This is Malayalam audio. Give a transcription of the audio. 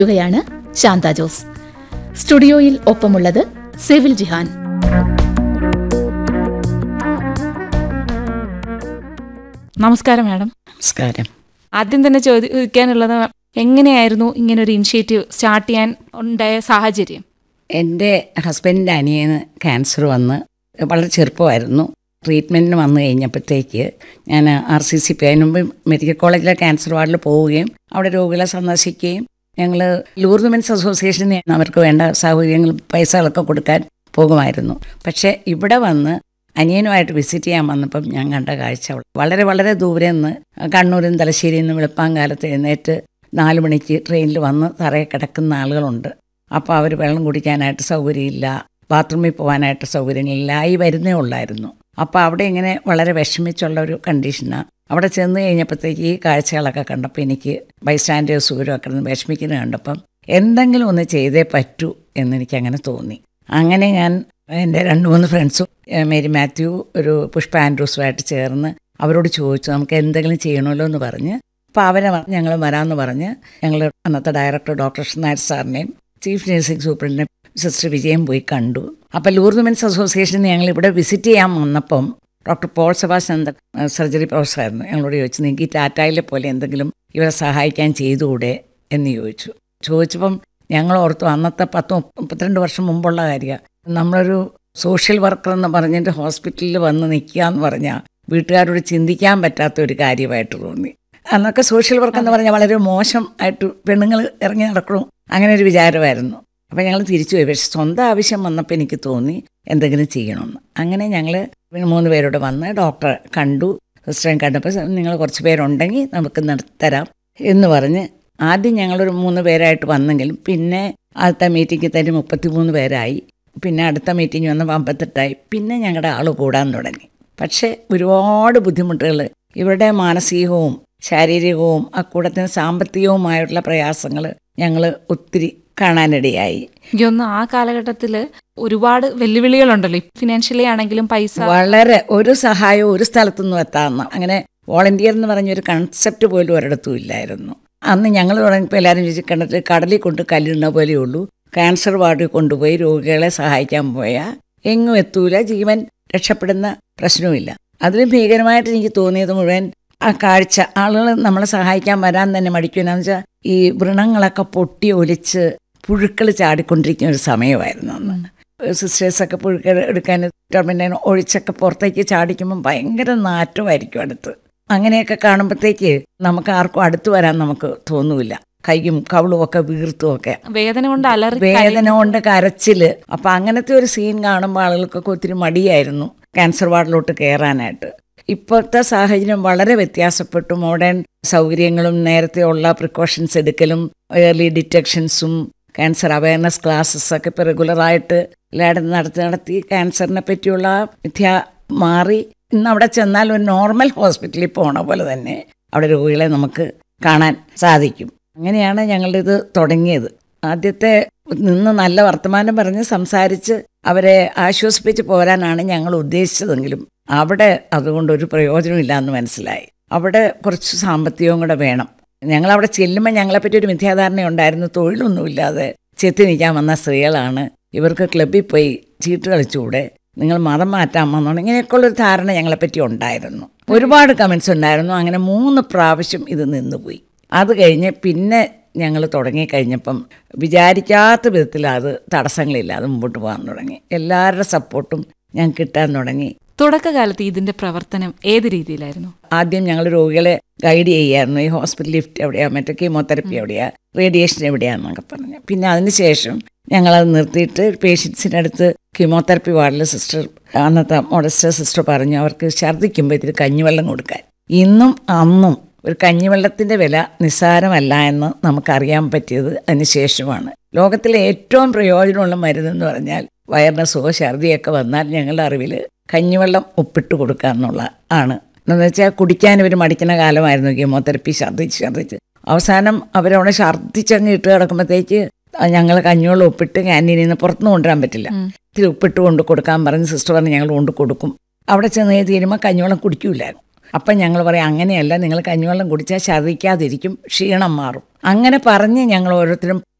യാണ് ശാന്ത ജോസ് സ്റ്റുഡിയോയിൽ ഒപ്പമുള്ളത് സെവിൽ ജിഹാൻ നമസ്കാരം മാഡം നമസ്കാരം ആദ്യം തന്നെ ചോദിക്കാനുള്ളത് എങ്ങനെയായിരുന്നു ഇങ്ങനെ ഒരു ഇനിഷ്യേറ്റീവ് സ്റ്റാർട്ട് ചെയ്യാൻ ഉണ്ടായ സാഹചര്യം എൻ്റെ ഹസ്ബൻഡിൻ്റെ അനിയന് ക്യാൻസർ വന്ന് വളരെ ചെറുപ്പമായിരുന്നു ട്രീറ്റ്മെൻറ്റിന് വന്നു കഴിഞ്ഞപ്പോഴത്തേക്ക് ഞാൻ ആർ സി സി പി അതിന് മുമ്പ് മെഡിക്കൽ കോളേജിലെ ക്യാൻസർ വാർഡിൽ പോവുകയും അവിടെ രോഗികളെ സന്ദർശിക്കുകയും ഞങ്ങൾ ലൂർദ് മെൻസ് അസോസിയേഷന് അവർക്ക് വേണ്ട സൗകര്യങ്ങൾ പൈസകളൊക്കെ കൊടുക്കാൻ പോകുമായിരുന്നു പക്ഷേ ഇവിടെ വന്ന് അനിയനുമായിട്ട് വിസിറ്റ് ചെയ്യാൻ വന്നപ്പം ഞാൻ കണ്ട കാഴ്ച വളരെ വളരെ ദൂരെ നിന്ന് കണ്ണൂരിൽ നിന്ന് തലശ്ശേരിയിൽ നിന്ന് വെളുപ്പാങ്കാലത്ത് എഴുന്നേറ്റ് നാല് മണിക്ക് ട്രെയിനിൽ വന്ന് തറയെ കിടക്കുന്ന ആളുകളുണ്ട് അപ്പോൾ അവർ വെള്ളം കുടിക്കാനായിട്ട് സൗകര്യമില്ല ബാത്റൂമിൽ പോകാനായിട്ട് സൗകര്യങ്ങളില്ല ആയി വരുന്നേ ഉള്ളായിരുന്നു അപ്പോൾ അവിടെ ഇങ്ങനെ വളരെ വിഷമിച്ചുള്ള ഒരു കണ്ടീഷനാണ് അവിടെ ചെന്ന് കഴിഞ്ഞപ്പോഴത്തേക്ക് ഈ കാഴ്ചകളൊക്കെ കണ്ടപ്പോൾ എനിക്ക് ബൈസ്റ്റാൻഡേഴ്സ് സൂര്യമൊക്കെ ഇരുന്ന് വിഷമിക്കുന്നത് കണ്ടപ്പം എന്തെങ്കിലും ഒന്ന് ചെയ്തേ പറ്റൂ എന്നെനിക്ക് അങ്ങനെ തോന്നി അങ്ങനെ ഞാൻ എൻ്റെ രണ്ട് മൂന്ന് ഫ്രണ്ട്സും ഏഹ് മേരി മാത്യു ഒരു പുഷ്പ ആൻഡ്രൂസുമായിട്ട് ചേർന്ന് അവരോട് ചോദിച്ചു നമുക്ക് എന്തെങ്കിലും ചെയ്യണമല്ലോ എന്ന് പറഞ്ഞ് അപ്പോൾ അവരെ ഞങ്ങൾ വരാമെന്ന് പറഞ്ഞ് ഞങ്ങൾ അന്നത്തെ ഡയറക്ടർ ഡോക്ടർ നായർ സാറിനെയും ചീഫ് നഴ്സിംഗ് സൂപ്രണ്ടിനെ സിസ്റ്റർ വിജയം പോയി കണ്ടു അപ്പോൾ ലൂർദ് മെൻസ് അസോസിയേഷന് ഞങ്ങൾ ഇവിടെ വിസിറ്റ് ചെയ്യാൻ വന്നപ്പം ഡോക്ടർ പോൾ സെബാസ്റ്റ്യൻ എന്ന സർജറി പ്രൊഫസറായിരുന്നു ഞങ്ങളോട് ചോദിച്ചു നിങ്ങൾക്ക് ഈ ടാറ്റായിലെ പോലെ എന്തെങ്കിലും ഇവരെ സഹായിക്കാൻ ചെയ്തുകൂടെ എന്ന് ചോദിച്ചു ചോദിച്ചപ്പം ഞങ്ങൾ ഓർത്തു അന്നത്തെ പത്ത് മുപ്പ- മുപ്പത്തിരണ്ട് വർഷം മുമ്പുള്ള കാര്യമാണ് നമ്മളൊരു സോഷ്യൽ വർക്കർ എന്ന് പറഞ്ഞിട്ട് ഹോസ്പിറ്റലിൽ വന്ന് നിൽക്കുക എന്ന് പറഞ്ഞാൽ വീട്ടുകാരോട് ചിന്തിക്കാൻ പറ്റാത്ത ഒരു കാര്യമായിട്ട് തോന്നി അന്നൊക്കെ സോഷ്യൽ വർക്ക് എന്ന് പറഞ്ഞാൽ വളരെ മോശം ആയിട്ട് പെണ്ണുങ്ങൾ ഇറങ്ങി നടക്കണം അങ്ങനെ ഒരു വിചാരമായിരുന്നു അപ്പം ഞങ്ങൾ തിരിച്ചു പോയി പക്ഷെ സ്വന്തം ആവശ്യം വന്നപ്പോൾ എനിക്ക് തോന്നി എന്തെങ്കിലും ചെയ്യണമെന്ന് അങ്ങനെ ഞങ്ങൾ മൂന്ന് പേരോട് വന്ന് ഡോക്ടറെ കണ്ടു സിസ്റ്ററെ കണ്ടപ്പോൾ നിങ്ങൾ കുറച്ച് പേരുണ്ടെങ്കിൽ നമുക്ക് നടത്തരാം എന്ന് പറഞ്ഞ് ആദ്യം ഞങ്ങളൊരു മൂന്ന് പേരായിട്ട് വന്നെങ്കിലും പിന്നെ ആദ്യത്തെ മീറ്റിങ്ങിൽ തന്നെ മുപ്പത്തിമൂന്ന് പേരായി പിന്നെ അടുത്ത മീറ്റിംഗ് വന്നപ്പോൾ അമ്പത്തെട്ടായി പിന്നെ ഞങ്ങളുടെ ആൾ കൂടാൻ തുടങ്ങി പക്ഷേ ഒരുപാട് ബുദ്ധിമുട്ടുകൾ ഇവരുടെ മാനസികവും ശാരീരികവും അക്കൂടത്തിന് സാമ്പത്തികവുമായിട്ടുള്ള പ്രയാസങ്ങൾ ഞങ്ങൾ ഒത്തിരി കാണാനിടയായി എനിക്കൊന്ന് ആ കാലഘട്ടത്തിൽ ഒരുപാട് വെല്ലുവിളികളുണ്ടല്ലോ ഫിനാൻഷ്യലി ആണെങ്കിലും പൈസ വളരെ ഒരു സഹായവും ഒരു സ്ഥലത്തുനിന്നും എത്താമെന്ന് അങ്ങനെ വോളണ്ടിയർ എന്ന് പറഞ്ഞൊരു കൺസെപ്റ്റ് പോലും ഒരിടത്തും ഇല്ലായിരുന്നു അന്ന് ഞങ്ങൾ തുടങ്ങിയപ്പോൾ എല്ലാവരും ചോദിച്ചു കണ്ടിട്ട് കടലിൽ കൊണ്ട് കല്ലിടുന്ന പോലെയേ ഉള്ളൂ ക്യാൻസർ വാർഡിൽ കൊണ്ടുപോയി രോഗികളെ സഹായിക്കാൻ പോയാൽ എങ്ങും എത്തൂല ജീവൻ രക്ഷപ്പെടുന്ന പ്രശ്നവുമില്ല അതിൽ ഭീകരമായിട്ട് എനിക്ക് തോന്നിയത് മുഴുവൻ ആ കാഴ്ച ആളുകൾ നമ്മളെ സഹായിക്കാൻ വരാൻ തന്നെ മടിക്കുമെന്നു വെച്ചാൽ ഈ വൃണങ്ങളൊക്കെ പൊട്ടി ഒലിച്ച് പുഴുക്കൾ ചാടിക്കൊണ്ടിരിക്കുന്ന ഒരു സമയമായിരുന്നു അന്ന് സിസ്റ്റേഴ്സൊക്കെ പുഴുക്കൾ എടുക്കാൻ ടെർമിനൽ ഒഴിച്ചൊക്കെ പുറത്തേക്ക് ചാടിക്കുമ്പോൾ ഭയങ്കര നാറ്റമായിരിക്കും അടുത്ത് അങ്ങനെയൊക്കെ കാണുമ്പോഴത്തേക്ക് നമുക്ക് ആർക്കും അടുത്ത് വരാൻ നമുക്ക് തോന്നൂല കൈയും കവിളും ഒക്കെ വീർത്തും ഒക്കെ വേദന കൊണ്ട് അലറി വേദന കൊണ്ട് കരച്ചില് അപ്പൊ അങ്ങനത്തെ ഒരു സീൻ കാണുമ്പോൾ ആളുകൾക്കൊക്കെ ഒത്തിരി മടിയായിരുന്നു ക്യാൻസർ വാർഡിലോട്ട് കയറാനായിട്ട് ഇപ്പോഴത്തെ സാഹചര്യം വളരെ വ്യത്യാസപ്പെട്ടു മോഡേൺ സൗകര്യങ്ങളും നേരത്തെ ഉള്ള പ്രിക്കോഷൻസ് എടുക്കലും ഏർലി ഡിറ്റക്ഷൻസും ക്യാൻസർ അവയർനെസ് ക്ലാസ്സസ് ഒക്കെ ഇപ്പോൾ റെഗുലറായിട്ട് എല്ലായിടത്തും നടത്തി നടത്തി ക്യാൻസറിനെ പറ്റിയുള്ള വിദ്യ മാറി ഇന്ന് അവിടെ ചെന്നാൽ ഒരു നോർമൽ ഹോസ്പിറ്റലിൽ പോണ പോലെ തന്നെ അവിടെ രോഗികളെ നമുക്ക് കാണാൻ സാധിക്കും അങ്ങനെയാണ് ഞങ്ങളുടെ ഇത് തുടങ്ങിയത് ആദ്യത്തെ നിന്ന് നല്ല വർത്തമാനം പറഞ്ഞ് സംസാരിച്ച് അവരെ ആശ്വസിപ്പിച്ച് പോരാനാണ് ഞങ്ങൾ ഉദ്ദേശിച്ചതെങ്കിലും അവിടെ അതുകൊണ്ട് ഒരു പ്രയോജനമില്ല എന്ന് മനസ്സിലായി അവിടെ കുറച്ച് സാമ്പത്തികവും കൂടെ വേണം ഞങ്ങൾ അവിടെ ചെല്ലുമ്പോൾ ഞങ്ങളെപ്പറ്റി ഒരു മിഥ്യാധാരണ ഉണ്ടായിരുന്നു തൊഴിലൊന്നുമില്ലാതെ ചെത്തി നിൽക്കാൻ വന്ന സ്ത്രീകളാണ് ഇവർക്ക് ക്ലബ്ബിൽ പോയി ചീട്ട് കളിച്ചുകൂടെ നിങ്ങൾ മതം മാറ്റാൻ വന്നോണ്ട് ഇങ്ങനെയൊക്കെയുള്ളൊരു ധാരണ ഞങ്ങളെപ്പറ്റി ഉണ്ടായിരുന്നു ഒരുപാട് കമൻസ് ഉണ്ടായിരുന്നു അങ്ങനെ മൂന്ന് പ്രാവശ്യം ഇത് നിന്നുപോയി അത് കഴിഞ്ഞ് പിന്നെ ഞങ്ങൾ തുടങ്ങിക്കഴിഞ്ഞപ്പം വിചാരിക്കാത്ത വിധത്തിൽ അത് തടസ്സങ്ങളില്ലാതെ മുമ്പോട്ട് പോകാൻ തുടങ്ങി എല്ലാവരുടെ സപ്പോർട്ടും ഞങ്ങൾക്ക് കിട്ടാൻ തുടങ്ങി തുടക്കകാലത്ത് ഇതിന്റെ പ്രവർത്തനം ഏത് രീതിയിലായിരുന്നു ആദ്യം ഞങ്ങൾ രോഗികളെ ഗൈഡ് ചെയ്യായിരുന്നു ഈ ഹോസ്പിറ്റൽ ലിഫ്റ്റ് എവിടെയാ മറ്റേ കീമോതെറപ്പി എവിടെയാ റേഡിയേഷൻ എവിടെയാന്നൊക്കെ പറഞ്ഞു പിന്നെ അതിനുശേഷം ഞങ്ങളത് നിർത്തിയിട്ട് പേഷ്യൻസിൻ്റെ അടുത്ത് കീമോതെറപ്പി വാർഡിൽ സിസ്റ്റർ അന്നത്തെ മോഡസ്റ്റർ സിസ്റ്റർ പറഞ്ഞു അവർക്ക് ഛർദ്ദിക്കുമ്പോൾ ഇതിൽ കഞ്ഞിവെള്ളം കൊടുക്കാൻ ഇന്നും അന്നും ഒരു കഞ്ഞിവെള്ളത്തിൻ്റെ വില നിസ്സാരമല്ല എന്ന് നമുക്കറിയാൻ പറ്റിയത് അതിനുശേഷമാണ് ലോകത്തിലെ ഏറ്റവും പ്രയോജനമുള്ള മരുന്നെന്ന് പറഞ്ഞാൽ വയറിന് സുഖ ഛർദിയൊക്കെ വന്നാൽ ഞങ്ങളുടെ അറിവിൽ കഞ്ഞിവെള്ളം ഒപ്പിട്ട് കൊടുക്കുക എന്നുള്ള ആണ് എന്ന് വെച്ചാൽ കുടിക്കാൻ ഇവർ മടിക്കുന്ന കാലമായിരുന്നു കീമോതെറപ്പി ഛർദ്ദിച്ച് ഛർദ്ദിച്ച് അവസാനം അവരവിടെ ഛർദ്ദിച്ചങ്ങ് ഇട്ട് കിടക്കുമ്പോഴത്തേക്ക് ഞങ്ങൾ കഞ്ഞിവെള്ളം ഉപ്പിട്ട് ക്യാൻറ്റീനിൽ നിന്ന് പുറത്തുനിന്ന് കൊണ്ടുവരാൻ പറ്റില്ല ഇത്തിരി ഉപ്പിട്ട് കൊണ്ട് കൊടുക്കാൻ പറഞ്ഞ് സിസ്റ്റർ പറഞ്ഞ് ഞങ്ങൾ കൊണ്ട് കൊടുക്കും അവിടെ ചെന്ന് തീരുമ്പോൾ കഞ്ഞിവെള്ളം കുടിക്കൂലായിരുന്നു അപ്പം ഞങ്ങൾ പറയും അങ്ങനെയല്ല നിങ്ങൾ കഞ്ഞിവെള്ളം കുടിച്ചാൽ ഛർദ്ദിക്കാതിരിക്കും ക്ഷീണം മാറും അങ്ങനെ പറഞ്ഞ് ഞങ്ങൾ ഓരോരുത്തരും